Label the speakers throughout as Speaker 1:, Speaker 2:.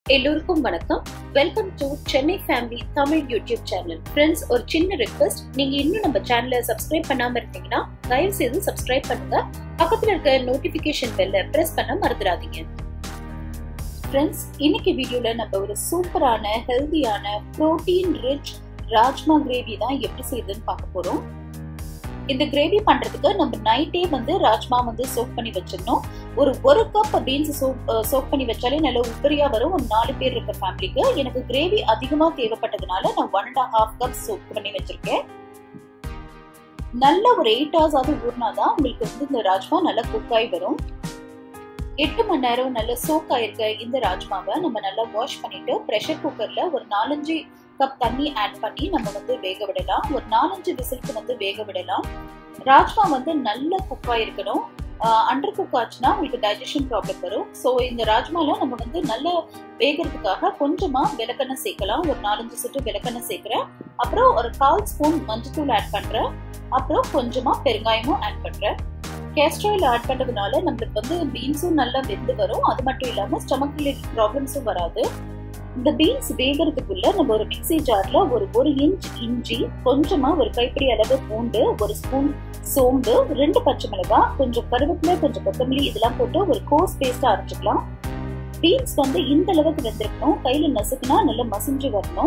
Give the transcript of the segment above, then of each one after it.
Speaker 1: எல்லோருக்கும் வணக்கம் welcome to Chennai family Tamil YouTube channel friends ஒரு சின்ன ரெக்வஸ்ட் நீங்க இன்னும் நம்ம சேனலை சப்ஸ்கிரைப் பண்ணாம இருந்தீங்கன்னா தயவு செய்து சப்ஸ்கிரைப் பண்ணுங்க பக்கத்துல இருக்க நோட்டிபிகேஷன் பெல்ல பிரஸ் பண்ண மறந்துடாதீங்க ஃப்ரெண்ட்ஸ் இன்னைக்கு வீடியோல நம்ம ஒரு சூப்பரான ஹெல்தியான புரோட்டீன் ரிச் ராஜ்மா கிரேவி தான் எப்படி செய்யுதுன்னு பார்க்க போறோம் இந்த கிரேவி பண்றதுக்கு நம்ம நைட்டே வந்து ராஜ்மா வந்து சோக் பண்ணி வச்சிடணும் ஒரு ஒரு கப் பீன்ஸ் சோக் சோக் பண்ணி வச்சாலே நல்ல உப்பரியா வரும் ஒரு நாலு பேர் இருக்க ஃபேமிலிக்கு எனக்கு கிரேவி அதிகமா தேவைப்பட்டதுனால நான் one and half cup soak பண்ணி வச்சிருக்கேன் நல்ல ஒரு எயிட் ஹவர்ஸ் ஆகுது ஊர்னாதான் உங்களுக்கு வந்து இந்த ராஜ்மா நல்லா குக் ஆகி வரும் எட்டு மணி நேரம் நல்ல சோக் ஆயிருக்க இந்த ராஜ்மாவை நம்ம நல்லா வாஷ் பண்ணிட்டு ப்ரெஷர் குக்கர்ல ஒரு நாலஞ்சு கப் தண்ணி ஆட் பண்ணி நம்ம வந்து வேக விடலாம் ஒரு நாலஞ்சு விசிலுக்கு வந்து வேக விடலாம் ராஜ்மா வந்து நல்ல குக் ஆயிருக்கணும் அண்டர் குக் ஆச்சுன்னா உங்களுக்கு டைஜஷன் ப்ராப்ளம் வரும் ஸோ இந்த ராஜ்மால நம்ம வந்து நல்ல வேகிறதுக்காக கொஞ்சமா விளக்கெண்ணெய் சேர்க்கலாம் ஒரு நாலஞ்சு சொட்டு விளக்கெண்ணெய் சேர்க்கிறேன் அப்புறம் ஒரு கால் ஸ்பூன் மஞ்சத்தூள் ஆட் பண்றேன் அப்புறம் கொஞ்சமா பெருங்காயமும் ஆட் பண்றேன் கேஸ்ட்ராயில் ஆட் பண்றதுனால நம்மளுக்கு வந்து பீன்ஸும் நல்லா வெந்து வரும் அது மட்டும் இல்லாம ஸ்டமக் ரிலேட்டட் ப்ராப்ளம்ஸும் வராது இந்த பீன்ஸ் வேகிறதுக்குள்ள நம்ம ஒரு மிக்சி ஜார்ல ஒரு ஒரு இன்ச் இஞ்சி கொஞ்சமா ஒரு கைப்பிடி அளவு பூண்டு ஒரு ஸ்பூன் சோம்பு ரெண்டு பச்சை மிளகாய் கொஞ்சம் கருவேப்பிலை கொஞ்சம் கொத்தமல்லி இதெல்லாம் போட்டு ஒரு கோஸ் பேஸ்டா அரைச்சிக்கலாம் பீன்ஸ் வந்து இந்த அளவுக்கு வெந்திருக்கணும் கையில நசுக்குனா நல்லா மசிஞ்சு வரணும்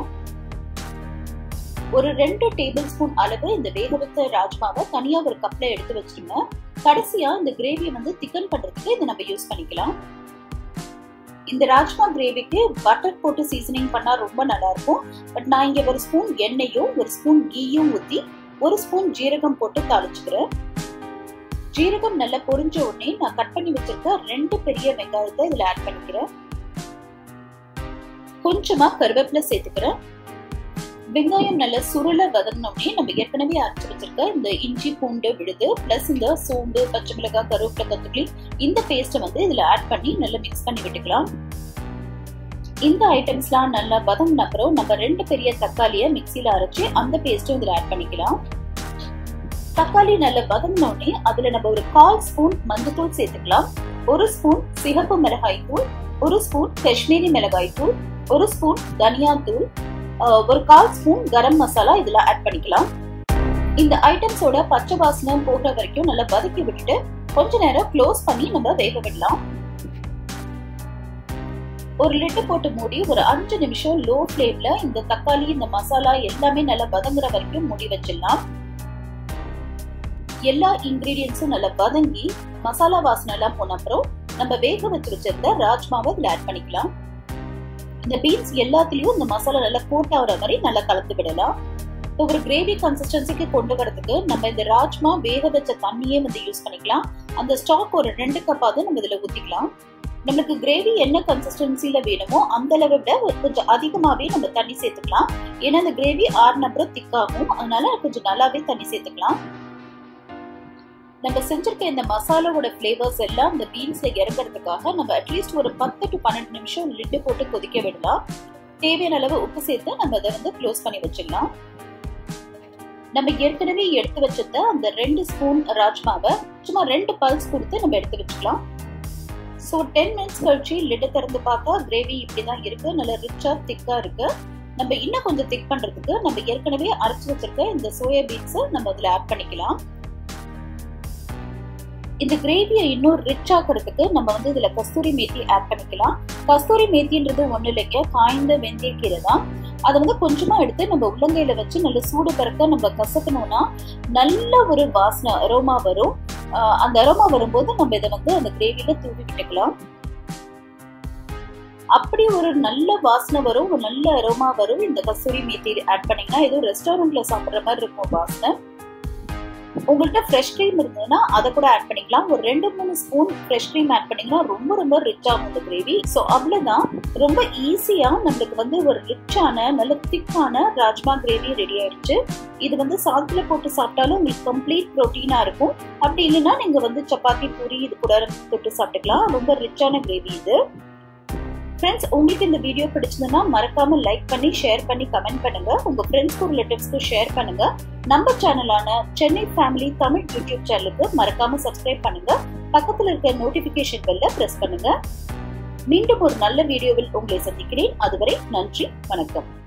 Speaker 1: ஒரு ரெண்டு டேபிள் ஸ்பூன் அளவு இந்த வேக வைத்த ராஜ்மாவை தனியா ஒரு கப்ல எடுத்து வச்சிருங்க கடைசியா இந்த கிரேவியை வந்து திக்கன் பண்றதுக்கு இதை நம்ம யூஸ் பண்ணிக்கலாம் இந்த ராஜ்மா கிரேவிக்கு பட்டர் போட்டு சீசனிங் பண்ணா ரொம்ப நல்லா இருக்கும் பட் நான் இங்க ஒரு ஸ்பூன் எண்ணெயும் ஒரு ஸ்பூன் கீயும் ஊத்தி ஒரு ஸ்பூன் ஜீரகம் போட்டு தாளிச்சுக்கிறேன் ஜீரகம் நல்லா பொரிஞ்ச உடனே நான் கட் பண்ணி வச்சிருக்க ரெண்டு பெரிய வெங்காயத்தை இதுல ஆட் பண்ணிக்கிறேன் கொஞ்சமா கருவேப்பிலை சேர்த்துக்கிறேன் வெங்காயம் நல்லா சுருள வதங்கினோடனே நம்ம ஏற்கனவே அரைச்சு வச்சிருக்க இந்த இஞ்சி பூண்டு விழுது பிளஸ் இந்த சோம்பு பச்சை மிளகாய் கருவேப்பிலை கொத்தமல்லி இந்த பேஸ்ட்டை வந்து இதுல ஆட் பண்ணி நல்லா மிக்ஸ் பண்ணி விட்டுக்கலாம் இந்த ஐட்டம்ஸ்லாம் நல்லா வதங்கின அப்புறம் நம்ம ரெண்டு பெரிய தக்காளியை மிக்சியில அரைச்சு அந்த பேஸ்ட்டும் இதுல ஆட் பண்ணிக்கலாம் தக்காளி நல்லா வதங்கினோடனே அதுல நம்ம ஒரு கால் ஸ்பூன் மஞ்சத்தூள் சேர்த்துக்கலாம் ஒரு ஸ்பூன் சிகப்பு மிளகாய் தூள் ஒரு ஸ்பூன் காஷ்மீரி மிளகாய் தூள் ஒரு ஸ்பூன் தனியா தூள் ஒரு கால் ஸ்பூன் கரம் மசாலா இதுல ஆட் பண்ணிக்கலாம் இந்த ஐட்டம்ஸோட பச்சை வாசனை போடுற வரைக்கும் நல்லா வதக்கி விட்டுட்டு கொஞ்ச நேரம் க்ளோஸ் பண்ணி நம்ம வேக விடலாம் ஒரு லிட்டு போட்டு மூடி ஒரு அஞ்சு நிமிஷம் லோ ஃப்ளேம்ல இந்த தக்காளி இந்த மசாலா எல்லாமே நல்லா வதங்குற வரைக்கும் மூடி வச்சிடலாம் எல்லா இன்கிரீடியன்ஸும் நல்லா வதங்கி மசாலா வாசனை எல்லாம் போன அப்புறம் நம்ம வேக வச்சு வச்சிருந்த ராஜ்மாவை இதுல ஆட் பண்ணிக்கலாம் இந்த பீன்ஸ் எல்லாத்துலயும் இந்த மசாலா நல்லா கோட் ஆகிற மாதிரி நல்லா கலந்து விடலாம் இப்போ ஒரு கிரேவி கன்சிஸ்டன்சிக்கு கொண்டு வரதுக்கு நம்ம இந்த ராஜ்மா வேக வச்ச தண்ணியே வந்து யூஸ் பண்ணிக்கலாம் அந்த ஸ்டாக் ஒரு ரெண்டு கப்பாவது நம்ம இதுல ஊத்திக்கலாம் நம்மளுக்கு கிரேவி என்ன கன்சிஸ்டன்சில வேணுமோ அந்த அளவை விட கொஞ்சம் அதிகமாவே நம்ம தண்ணி சேர்த்துக்கலாம் ஏன்னா இந்த கிரேவி ஆறு நம்பரும் திக்காகும் அதனால கொஞ்சம் நல்லாவே தண்ணி சேர்த்துக்கலாம் நம்ம செஞ்சிருக்க இந்த மசாலாவோட ஃப்ளேவர்ஸ் எல்லாம் இந்த பீன்ஸ்ல இறங்குறதுக்காக நம்ம அட்லீஸ்ட் ஒரு பத்து டு பன்னெண்டு நிமிஷம் லிட்டு போட்டு கொதிக்க விடலாம் தேவையான அளவு உப்பு சேர்த்து நம்ம அதை வந்து க்ளோஸ் பண்ணி வச்சிடலாம் நம்ம ஏற்கனவே எடுத்து வச்சிருந்த அந்த ரெண்டு ஸ்பூன் ராஜ்மாவை சும்மா ரெண்டு பல்ஸ் கொடுத்து நம்ம எடுத்து வச்சுக்கலாம் ஸோ டென் மினிட்ஸ் கழிச்சு லிட்டு திறந்து பார்த்தா கிரேவி இப்படிதான் இருக்கு நல்லா ரிச்சா திக்கா இருக்கு நம்ம இன்னும் கொஞ்சம் திக் பண்றதுக்கு நம்ம ஏற்கனவே அரைச்சு வச்சிருக்க இந்த சோயா பீன்ஸை நம்ம அதுல ஆட் பண்ணிக்கலாம் இந்த கிரேவியை இன்னும் ரிச் ஆக்குறதுக்கு நம்ம வந்து இதுல கஸ்தூரி மேத்தி ஆட் பண்ணிக்கலாம் கஸ்தூரி மேத்தின்றது ஒண்ணு இல்லைங்க காய்ந்த வெந்தய கீரை தான் அதை வந்து கொஞ்சமா எடுத்து நம்ம உள்ளங்கையில வச்சு நல்ல சூடு பறக்க நம்ம கசக்கணும்னா நல்ல ஒரு வாசனை அரோமா வரும் அந்த அரோமா வரும்போது நம்ம இதை வந்து அந்த கிரேவியில தூவி விட்டுக்கலாம் அப்படி ஒரு நல்ல வாசனை வரும் ஒரு நல்ல அரோமா வரும் இந்த கஸ்தூரி மேத்தி ஆட் பண்ணீங்கன்னா ஏதோ ரெஸ்டாரண்ட்ல சாப்பிட்ற மாதிரி இருக்கும் வாசனை உங்கள்கிட்ட ஃப்ரெஷ் க்ரீம் இருந்ததுன்னா அதை கூட ஆட் பண்ணிக்கலாம் ஒரு ரெண்டு மூணு ஸ்பூன் ஃப்ரெஷ் க்ரீம் ஆட் பண்ணிங்கன்னா ரொம்ப ரொம்ப ரிச் ஆகும் இந்த கிரேவி ஸோ அவ்வளோதான் ரொம்ப ஈஸியாக நம்மளுக்கு வந்து ஒரு ரிச்சான நல்ல திக்கான ராஜ்மா கிரேவி ரெடி ஆயிடுச்சு இது வந்து சாதத்தில் போட்டு சாப்பிட்டாலும் உங்களுக்கு கம்ப்ளீட் ப்ரோட்டீனாக இருக்கும் அப்படி இல்லைன்னா நீங்கள் வந்து சப்பாத்தி பூரி இது கூட தொட்டு சாப்பிட்டுக்கலாம் ரொம்ப ரிச்சான கிரேவி இது ஃப்ரெண்ட்ஸ் உங்களுக்கு இந்த வீடியோ பிடிச்சதுன்னா மறக்காம லைக் பண்ணி ஷேர் பண்ணி கமெண்ட் பண்ணுங்க உங்க ஃப்ரெண்ட்ஸ்க்கும் ரிலேட்டிவ்ஸ்க்கும் ஷேர் பண்ணுங்க நம்ம சேனலான சென்னை ஃபேமிலி தமிழ் யூடியூப் சேனலுக்கு மறக்காம சப்ஸ்கிரைப் பண்ணுங்க பக்கத்துல இருக்க நோட்டிபிகேஷன் பெல்ல பிரஸ் பண்ணுங்க மீண்டும் ஒரு நல்ல வீடியோவில் உங்களை சந்திக்கிறேன் அதுவரை நன்றி வணக்கம்